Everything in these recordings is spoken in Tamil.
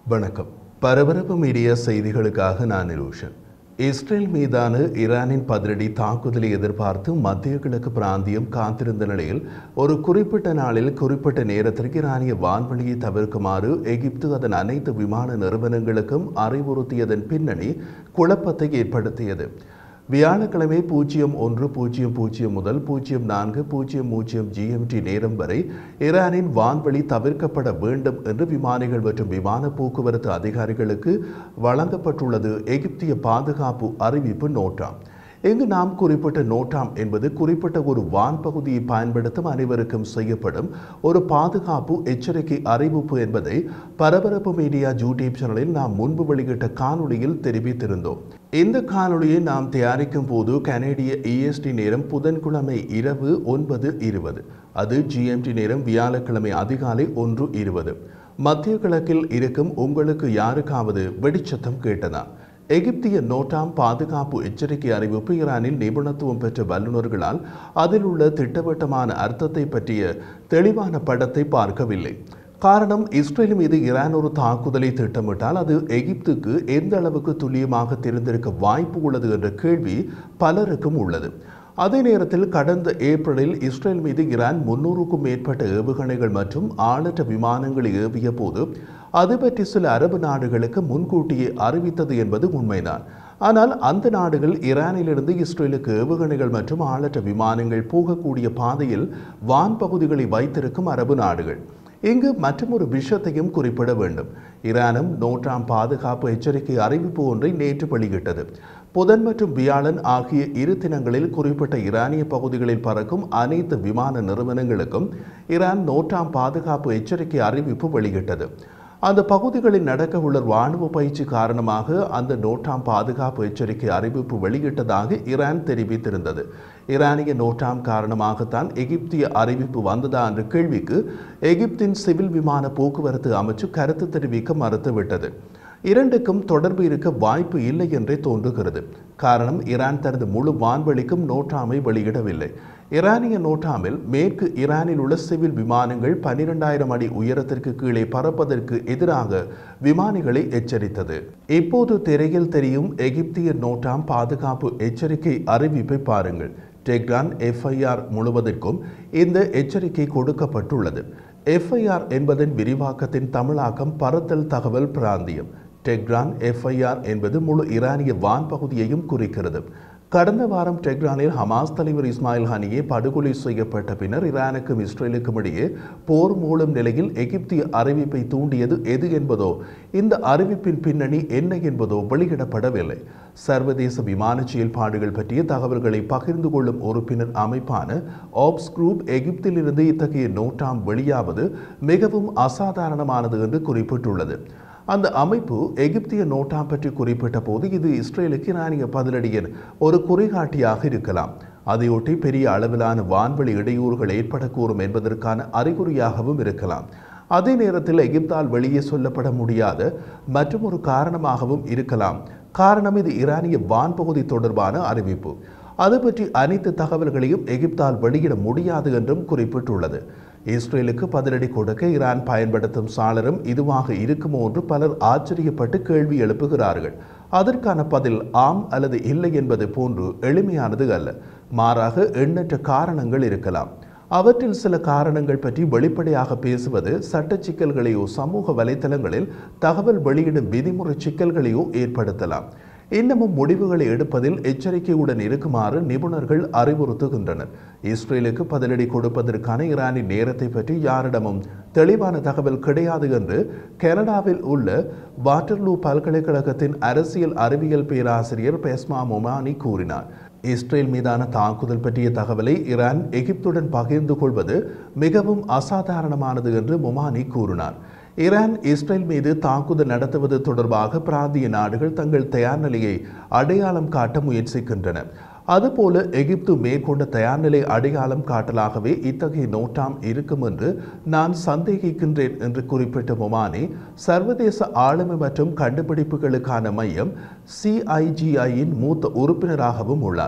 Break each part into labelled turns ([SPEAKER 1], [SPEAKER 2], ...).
[SPEAKER 1] வணக்கம் பரபரப்பு மீடியா செய்திகளுக்காக நான் நிரூஷன் இஸ்ரேல் மீதான ஈரானின் பதிலடி தாக்குதலை எதிர்பார்த்து மத்திய கிழக்கு பிராந்தியம் காத்திருந்த நிலையில் ஒரு குறிப்பிட்ட நாளில் குறிப்பிட்ட நேரத்திற்கு ஈரானிய வான்வழியை தவிர்க்குமாறு எகிப்து அதன் அனைத்து விமான நிறுவனங்களுக்கும் அறிவுறுத்தியதன் பின்னணி குழப்பத்தை ஏற்படுத்தியது வியாழக்கிழமை பூஜ்ஜியம் ஒன்று பூஜ்ஜியம் பூஜ்ஜியம் முதல் பூஜ்ஜியம் நான்கு பூஜ்ஜியம் பூஜ்ஜியம் ஜிஎம்டி நேரம் வரை ஈரானின் வான்வழி தவிர்க்கப்பட வேண்டும் என்று விமானிகள் மற்றும் விமான போக்குவரத்து அதிகாரிகளுக்கு வழங்கப்பட்டுள்ளது எகிப்திய பாதுகாப்பு அறிவிப்பு நோட்டாம் இங்கு நாம் குறிப்பிட்ட நோட்டாம் என்பது குறிப்பிட்ட ஒரு வான் பகுதியை பயன்படுத்தும் அனைவருக்கும் செய்யப்படும் ஒரு பாதுகாப்பு எச்சரிக்கை அறிவிப்பு என்பதை பரபரப்பு மீடியா யூடியூப் சேனலில் நாம் முன்பு வெளியிட்ட காணொளியில் தெரிவித்திருந்தோம் இந்த காணொளியை நாம் தயாரிக்கும் போது கனேடிய இஎஸ்டி நேரம் புதன்கிழமை இரவு ஒன்பது இருபது அது ஜிஎம்டி நேரம் வியாழக்கிழமை அதிகாலை ஒன்று இருபது மத்திய கிழக்கில் இருக்கும் உங்களுக்கு யாருக்காவது வெடிச்சத்தம் கேட்டதா எகிப்திய நோட்டாம் பாதுகாப்பு எச்சரிக்கை அறிவிப்பு ஈரானில் நிபுணத்துவம் பெற்ற வல்லுநர்களால் அதில் உள்ள திட்டவட்டமான அர்த்தத்தை பற்றிய தெளிவான படத்தை பார்க்கவில்லை காரணம் இஸ்ரேல் மீது ஈரான் ஒரு தாக்குதலை திட்டமிட்டால் அது எகிப்துக்கு எந்த அளவுக்கு துல்லியமாக தெரிந்திருக்க வாய்ப்பு உள்ளது என்ற கேள்வி பலருக்கும் உள்ளது அதே நேரத்தில் கடந்த ஏப்ரலில் இஸ்ரேல் மீது ஈரான் முன்னூறுக்கும் மேற்பட்ட ஏவுகணைகள் மற்றும் ஆளற்ற விமானங்களை ஏவிய போது அது பற்றி சில அரபு நாடுகளுக்கு முன்கூட்டியே அறிவித்தது என்பது உண்மைதான் ஆனால் அந்த நாடுகள் ஈரானிலிருந்து இஸ்ரேலுக்கு ஏவுகணைகள் மற்றும் ஆளற்ற விமானங்கள் போகக்கூடிய பாதையில் வான் பகுதிகளை வைத்திருக்கும் அரபு நாடுகள் இங்கு மற்றொரு விஷயத்தையும் குறிப்பிட வேண்டும் ஈரானும் நோட்டாம் பாதுகாப்பு எச்சரிக்கை அறிவிப்பு ஒன்றை நேற்று வெளியிட்டது புதன் மற்றும் வியாழன் ஆகிய இரு தினங்களில் குறிப்பிட்ட ஈரானிய பகுதிகளில் பறக்கும் அனைத்து விமான நிறுவனங்களுக்கும் ஈரான் நோட்டாம் பாதுகாப்பு எச்சரிக்கை அறிவிப்பு வெளியிட்டது அந்த பகுதிகளில் நடக்க உள்ள ராணுவ பயிற்சி காரணமாக அந்த நோட்டாம் பாதுகாப்பு எச்சரிக்கை அறிவிப்பு வெளியிட்டதாக ஈரான் தெரிவித்திருந்தது ஈரானிய நோட்டாம் காரணமாகத்தான் எகிப்திய அறிவிப்பு வந்ததா என்ற கேள்விக்கு எகிப்தின் சிவில் விமான போக்குவரத்து அமைச்சு கருத்து தெரிவிக்க மறுத்துவிட்டது இரண்டுக்கும் தொடர்பு இருக்க வாய்ப்பு இல்லை என்றே தோன்றுகிறது காரணம் ஈரான் தனது முழு வான்வெளிக்கும் நோட்டாமை வெளியிடவில்லை ஈரானிய நோட்டாமில் மேற்கு ஈரானில் உள்ள சிவில் விமானங்கள் பன்னிரெண்டாயிரம் அடி உயரத்திற்கு கீழே பறப்பதற்கு எதிராக விமானிகளை எச்சரித்தது இப்போது திரையில் தெரியும் எகிப்திய நோட்டாம் பாதுகாப்பு எச்சரிக்கை அறிவிப்பை பாருங்கள் டெக்ரான் எஃப்ஐஆர் முழுவதற்கும் இந்த எச்சரிக்கை கொடுக்கப்பட்டுள்ளது எஃப்ஐஆர் என்பதன் விரிவாக்கத்தின் தமிழாக்கம் பறத்தல் தகவல் பிராந்தியம் டெக்ரான் எஃப்ஐஆர் என்பது முழு ஈரானிய வான் பகுதியையும் குறிக்கிறது கடந்த வாரம் டெக்ரானில் ஹமாஸ் தலைவர் இஸ்மாயில் ஹனியே படுகொலை செய்யப்பட்ட பின்னர் ஈரானுக்கும் இஸ்ரேலுக்கும் இடையே போர் மூலம் நிலையில் எகிப்திய அறிவிப்பை தூண்டியது எது என்பதோ இந்த அறிவிப்பின் பின்னணி என்ன என்பதோ வெளியிடப்படவில்லை சர்வதேச விமான செயல்பாடுகள் பற்றிய தகவல்களை பகிர்ந்து கொள்ளும் உறுப்பினர் அமைப்பான ஆப்ஸ் குரூப் எகிப்திலிருந்து இத்தகைய நோட்டாம் வெளியாவது மிகவும் அசாதாரணமானது என்று குறிப்பிட்டுள்ளது அந்த அமைப்பு எகிப்திய நோட்டாம் பற்றி குறிப்பிட்ட போது இது இஸ்ரேலுக்கு ஈரானிய பதிலடியின் ஒரு குறிகாட்டியாக இருக்கலாம் அதையொட்டி பெரிய அளவிலான வான்வெளி இடையூறுகள் ஏற்படக்கூடும் என்பதற்கான அறிகுறியாகவும் இருக்கலாம் அதே நேரத்தில் எகிப்தால் வெளியே சொல்லப்பட முடியாத மற்றொரு காரணமாகவும் இருக்கலாம் காரணம் இது ஈரானிய வான்பகுதி தொடர்பான அறிவிப்பு அது பற்றி அனைத்து தகவல்களையும் எகிப்தால் வெளியிட முடியாது என்றும் குறிப்பிட்டுள்ளது இஸ்ரேலுக்கு பதிலடி கொடுக்க ஈரான் பயன்படுத்தும் சாளரம் இதுவாக இருக்குமோ என்று பலர் ஆச்சரியப்பட்டு கேள்வி எழுப்புகிறார்கள் அதற்கான பதில் ஆம் அல்லது இல்லை என்பது போன்று எளிமையானது அல்ல மாறாக எண்ணற்ற காரணங்கள் இருக்கலாம் அவற்றில் சில காரணங்கள் பற்றி வெளிப்படையாக பேசுவது சட்ட சிக்கல்களையோ சமூக வலைத்தளங்களில் தகவல் வெளியிடும் விதிமுறை சிக்கல்களையோ ஏற்படுத்தலாம் இன்னமும் முடிவுகளை எடுப்பதில் எச்சரிக்கையுடன் இருக்குமாறு நிபுணர்கள் அறிவுறுத்துகின்றனர் இஸ்ரேலுக்கு பதிலடி கொடுப்பதற்கான ஈரானின் நேரத்தை பற்றி யாரிடமும் தெளிவான தகவல் கிடையாது என்று கனடாவில் உள்ள வாட்டர்லூ பல்கலைக்கழகத்தின் அரசியல் அறிவியல் பேராசிரியர் பெஸ்மா மொமானி கூறினார் இஸ்ரேல் மீதான தாக்குதல் பற்றிய தகவலை ஈரான் எகிப்துடன் பகிர்ந்து கொள்வது மிகவும் அசாதாரணமானது என்று மொமானி கூறினார் ஈரான் இஸ்ரேல் மீது தாக்குதல் நடத்துவது தொடர்பாக பிராந்திய நாடுகள் தங்கள் தயார் நிலையை அடையாளம் காட்ட முயற்சிக்கின்றன அதுபோல எகிப்து மேற்கொண்ட தயார்நிலை அடையாளம் காட்டலாகவே இத்தகைய நோட்டாம் இருக்கும் என்று நான் சந்தேகிக்கின்றேன் என்று குறிப்பிட்ட மொமானி சர்வதேச ஆளுமை மற்றும் கண்டுபிடிப்புகளுக்கான மையம் சிஐஜிஐயின் மூத்த உறுப்பினராகவும் உள்ளார்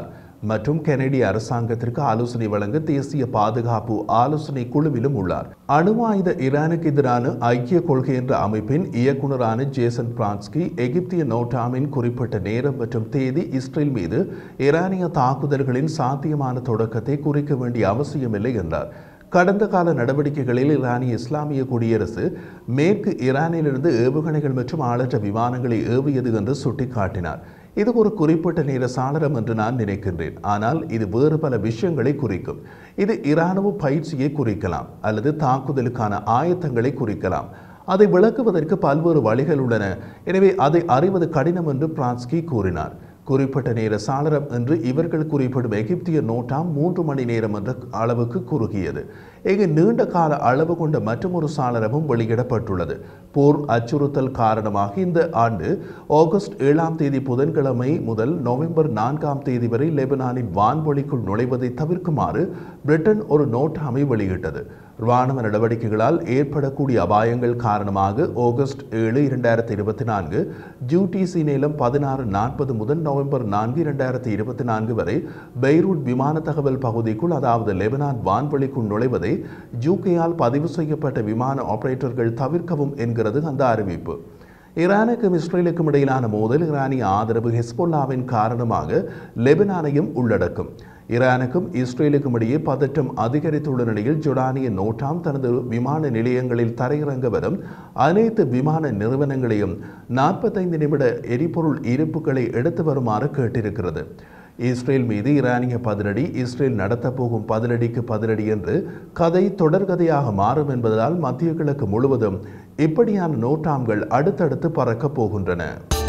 [SPEAKER 1] மற்றும் கெனடிய அரசாங்கத்திற்கு ஆலோசனை வழங்க தேசிய பாதுகாப்பு ஆலோசனை குழுவிலும் உள்ளார் அணு ஆயுத ஈரானுக்கு எதிரான ஐக்கிய கொள்கை என்ற அமைப்பின் இயக்குநரான ஜேசன் பிரான்ஸ்கி எகிப்திய நோட்டாமின் குறிப்பிட்ட நேரம் மற்றும் தேதி இஸ்ரேல் மீது ஈரானிய தாக்குதல்களின் சாத்தியமான தொடக்கத்தை குறிக்க வேண்டிய அவசியமில்லை என்றார் கடந்த கால நடவடிக்கைகளில் ஈரானிய இஸ்லாமிய குடியரசு மேற்கு ஈரானிலிருந்து ஏவுகணைகள் மற்றும் ஆளற்ற விமானங்களை ஏவியது என்று சுட்டிக்காட்டினார் இது ஒரு குறிப்பிட்ட நேர சாளரம் என்று நான் நினைக்கின்றேன் ஆனால் இது வேறு பல விஷயங்களை குறிக்கும் இது இராணுவ பயிற்சியை குறிக்கலாம் அல்லது தாக்குதலுக்கான ஆயத்தங்களை குறிக்கலாம் அதை விளக்குவதற்கு பல்வேறு வழிகள் உள்ளன எனவே அதை அறிவது கடினம் என்று பிரான்ஸ்கி கூறினார் குறிப்பிட்ட நேர சாளரம் என்று இவர்கள் குறிப்பிடும் எகிப்திய நோட்டாம் மூன்று மணி நேரம் என்ற அளவுக்கு குறுகியது இங்கு நீண்ட கால அளவு கொண்ட மற்றொரு சாளரமும் வெளியிடப்பட்டுள்ளது போர் அச்சுறுத்தல் காரணமாக இந்த ஆண்டு ஆகஸ்ட் ஏழாம் தேதி புதன்கிழமை முதல் நவம்பர் நான்காம் தேதி வரை லெபனானின் வான்வெளிக்குள் நுழைவதை தவிர்க்குமாறு பிரிட்டன் ஒரு நோட்டாமை வெளியிட்டது இராணுவ நடவடிக்கைகளால் ஏற்படக்கூடிய அபாயங்கள் காரணமாக ஆகஸ்ட் ஏழு இரண்டாயிரத்தி இருபத்தி நான்கு ஜூடிசி நேலம் பதினாறு நாற்பது முதல் நவம்பர் நான்கு இரண்டாயிரத்தி இருபத்தி நான்கு வரை பெய்ரூட் விமான தகவல் பகுதிக்குள் அதாவது லெபனான் வான்வெளிக்குள் நுழைவதை ஜூகேயால் பதிவு செய்யப்பட்ட விமான ஆபரேட்டர்கள் தவிர்க்கவும் என்கிறது அந்த அறிவிப்பு ஈரானுக்கும் இஸ்ரேலுக்கும் இடையிலான மோதல் ஈரானிய ஆதரவு ஹெஸ்போல்லாவின் காரணமாக லெபனானையும் உள்ளடக்கும் ஈரானுக்கும் இஸ்ரேலுக்கும் இடையே பதற்றம் அதிகரித்துள்ள நிலையில் ஜொர்டானிய நோட்டாம் தனது விமான நிலையங்களில் தரையிறங்க வரும் அனைத்து விமான நிறுவனங்களையும் நாற்பத்தைந்து நிமிட எரிபொருள் இருப்புகளை எடுத்து வருமாறு கேட்டிருக்கிறது இஸ்ரேல் மீது ஈரானிய பதிலடி இஸ்ரேல் நடத்தப் போகும் பதிலடிக்கு பதிலடி என்று கதை தொடர்கதையாக மாறும் என்பதால் மத்திய கிழக்கு முழுவதும் இப்படியான நோட்டாம்கள் அடுத்தடுத்து பறக்கப் போகின்றன